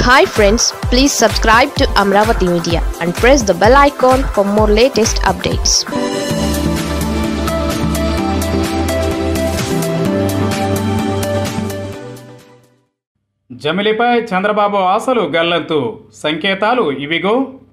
hi friends please subscribe to Amaravati media and press the bell icon for more latest updates జమిలిపై చంద్రబాబు ఆశలు గల్లంతు సంకేతాలు ఇవిగో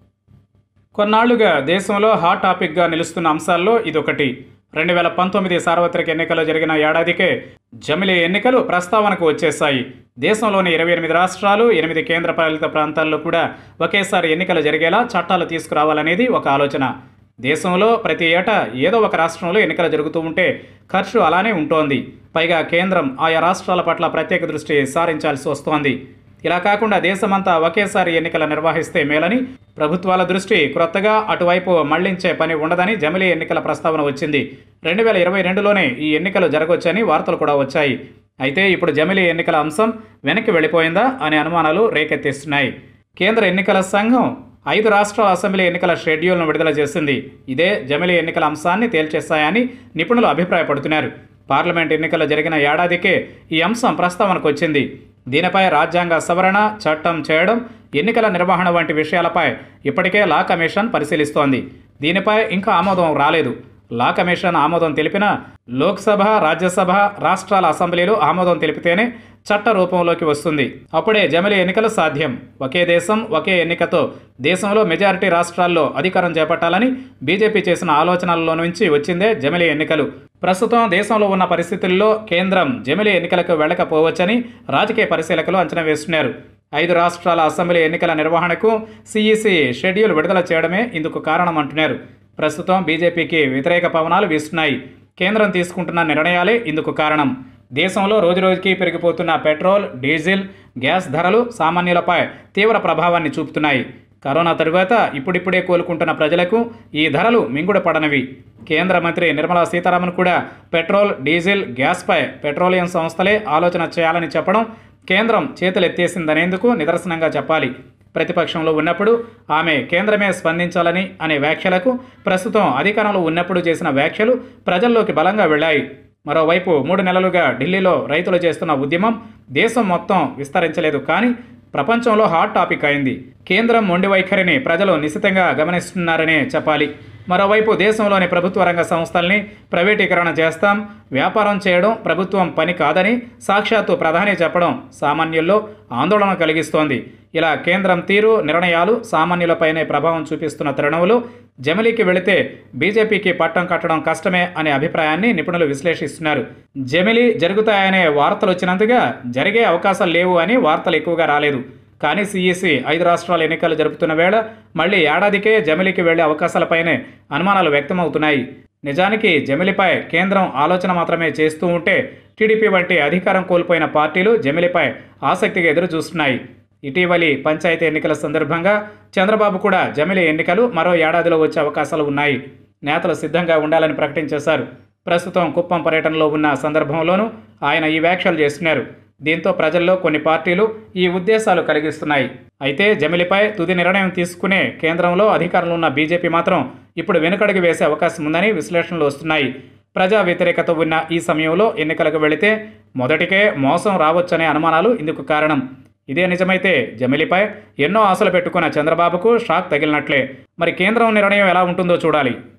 కొన్నాళ్లుగా దేశంలో హాట్ టాపిక్గా నిలుస్తున్న అంశాల్లో ఇదొకటి రెండు వేల పంతొమ్మిది సార్వత్రిక ఎన్నికలు జరిగిన ఏడాదికే జమిలి ఎన్నికలు ప్రస్తావనకు వచ్చేశాయి దేశంలోని ఇరవై ఎనిమిది రాష్ట్రాలు ఎనిమిది కేంద్రపాలిత ప్రాంతాల్లో కూడా ఒకేసారి ఎన్నికలు జరిగేలా చట్టాలు తీసుకురావాలనేది ఒక ఆలోచన దేశంలో ప్రతి ఏటా ఏదో ఒక రాష్ట్రంలో ఎన్నికలు జరుగుతూ ఉంటే ఖర్చు అలానే ఉంటోంది పైగా కేంద్రం ఆయా రాష్ట్రాల పట్ల ప్రత్యేక దృష్టి సారించాల్సి వస్తోంది ఇలా కాకుండా దేశమంతా ఒకేసారి ఎన్నికలు నిర్వహిస్తే మేలని ప్రభుత్వాల దృష్టి క్రొత్తగా అటువైపు మళ్లించే పని ఉండదని జమిలీ ఎన్నికల ప్రస్తావన వచ్చింది రెండు వేల ఇరవై రెండులోనే ఈ ఎన్నికలు జరగొచ్చని వార్తలు కూడా వచ్చాయి అయితే ఇప్పుడు జమిలీ ఎన్నికల అంశం వెనక్కి వెళ్ళిపోయిందా అనే అనుమానాలు రేకెత్తిస్తున్నాయి కేంద్ర ఎన్నికల సంఘం ఐదు రాష్ట్రాల అసెంబ్లీ ఎన్నికల షెడ్యూల్ను విడుదల చేసింది ఇదే జమిలీ ఎన్నికల అంశాన్ని తేల్చేస్తాయని నిపుణులు అభిప్రాయపడుతున్నారు పార్లమెంట్ ఎన్నికలు జరిగిన ఏడాదికే ఈ అంశం ప్రస్తావనకు వచ్చింది దీనిపై రాజ్యాంగ సవరణ చట్టం చేయడం ఎన్నికల నిర్వహణ వంటి విషయాలపై ఇప్పటికే లా కమిషన్ పరిశీలిస్తోంది దీనిపై ఇంకా ఆమోదం రాలేదు లా కమిషన్ ఆమోదం తెలిపిన లోక్సభ రాజ్యసభ రాష్ట్రాల అసెంబ్లీలు ఆమోదం తెలిపితేనే చట్ట రూపంలోకి వస్తుంది అప్పుడే జమిలీ ఎన్నికలు సాధ్యం ఒకే దేశం ఒకే ఎన్నికతో దేశంలో మెజారిటీ రాష్ట్రాల్లో అధికారం చేపట్టాలని బీజేపీ చేసిన ఆలోచనల్లో నుంచి వచ్చిందే జమిలీ ఎన్నికలు ప్రస్తుతం దేశంలో ఉన్న పరిస్థితుల్లో కేంద్రం జమిలీ ఎన్నికలకు వెళ్ళకపోవచ్చని రాజకీయ పరిశీలకులు అంచనా వేస్తున్నారు ఐదు రాష్ట్రాల అసెంబ్లీ ఎన్నికల నిర్వహణకు సిఈసి షెడ్యూల్ విడుదల చేయడమే ఇందుకు కారణం అంటున్నారు ప్రస్తుతం బీజేపీకి వ్యతిరేక పవనాలు వీస్తున్నాయి కేంద్రం తీసుకుంటున్న నిర్ణయాలే ఇందుకు కారణం దేశంలో రోజురోజుకి పెరిగిపోతున్న పెట్రోల్ డీజిల్ గ్యాస్ ధరలు సామాన్యులపై తీవ్ర ప్రభావాన్ని చూపుతున్నాయి కరోనా తరువాత ఇప్పుడిప్పుడే కోలుకుంటున్న ప్రజలకు ఈ ధరలు మింగుడు పడనవి కేంద్ర మంత్రి నిర్మలా సీతారామన్ కూడా పెట్రోల్ డీజిల్ గ్యాస్పై పెట్రోలియం సంస్థలే ఆలోచన చేయాలని చెప్పడం కేంద్రం చేతులెత్తేసిందనేందుకు నిదర్శనంగా చెప్పాలి ప్రతిపక్షంలో ఉన్నప్పుడు ఆమె కేంద్రమే స్పందించాలని అనే వ్యాఖ్యలకు ప్రస్తుతం అధికారంలో ఉన్నప్పుడు చేసిన వ్యాఖ్యలు ప్రజల్లోకి బలంగా వెళ్ళాయి మరోవైపు మూడు నెలలుగా ఢిల్లీలో రైతులు చేస్తున్న ఉద్యమం దేశం మొత్తం విస్తరించలేదు కానీ ప్రపంచంలో హాట్ టాపిక్ అయింది కేంద్రం మొండి వైఖరిని ప్రజలు నిశితంగా గమనిస్తున్నారనే చెప్పాలి మరోవైపు దేశంలోని ప్రభుత్వ రంగ సంస్థల్ని ప్రైవేటీకరణ చేస్తాం వ్యాపారం చేయడం ప్రభుత్వం పని కాదని సాక్షాత్తు ప్రధాని చెప్పడం సామాన్యుల్లో ఆందోళన కలిగిస్తోంది ఇలా కేంద్రం తీరు నిర్ణయాలు సామాన్యులపైనే ప్రభావం చూపిస్తున్న తరుణంలో జమిలీకి వెళితే బీజేపీకి పట్టం కట్టడం కష్టమే అనే అభిప్రాయాన్ని నిపుణులు విశ్లేషిస్తున్నారు జమిలీ జరుగుతాయనే వార్తలు వచ్చినంతగా జరిగే అవకాశాలు లేవు అని వార్తలు ఎక్కువగా రాలేదు కానీ సిఈసి ఐదు రాష్ట్రాల ఎన్నికలు జరుపుతున్న వేళ మళ్ళీ ఏడాదికే జమిలీకి వెళ్లే అవకాశాలపైనే అనుమానాలు వ్యక్తమవుతున్నాయి నిజానికి జమిలిపై కేంద్రం ఆలోచన మాత్రమే చేస్తూ ఉంటే టీడీపీ వంటి అధికారం కోల్పోయిన పార్టీలు జమిలిపై ఆసక్తిగా ఎదురు చూస్తున్నాయి ఇటీవలి పంచాయతీ ఎన్నికల సందర్భంగా చంద్రబాబు కూడా జమిలి ఎన్నికలు మరో ఏడాదిలో వచ్చే అవకాశాలు ఉన్నాయి నేతలు సిద్ధంగా ఉండాలని ప్రకటించేశారు ప్రస్తుతం కుప్పం పర్యటనలో ఉన్న సందర్భంలోనూ ఆయన ఈ వ్యాఖ్యలు చేస్తున్నారు దీంతో ప్రజల్లో కొన్ని పార్టీలు ఈ ఉద్దేశాలు కలిగిస్తున్నాయి అయితే జమిలిపై తుది నిర్ణయం తీసుకునే కేంద్రంలో అధికారంలో ఉన్న బీజేపీ మాత్రం ఇప్పుడు వెనుకడుగు వేసే అవకాశం ఉందని విశ్లేషణలు వస్తున్నాయి ప్రజా వ్యతిరేకత ఉన్న ఈ సమయంలో ఎన్నికలకు వెళితే మొదటికే మోసం రావచ్చనే అనుమానాలు ఇందుకు కారణం ఇదే నిజమైతే జమిలిపై ఎన్నో ఆశలు పెట్టుకున్న చంద్రబాబుకు షాక్ తగిలినట్లే మరి కేంద్రం నిర్ణయం ఎలా ఉంటుందో చూడాలి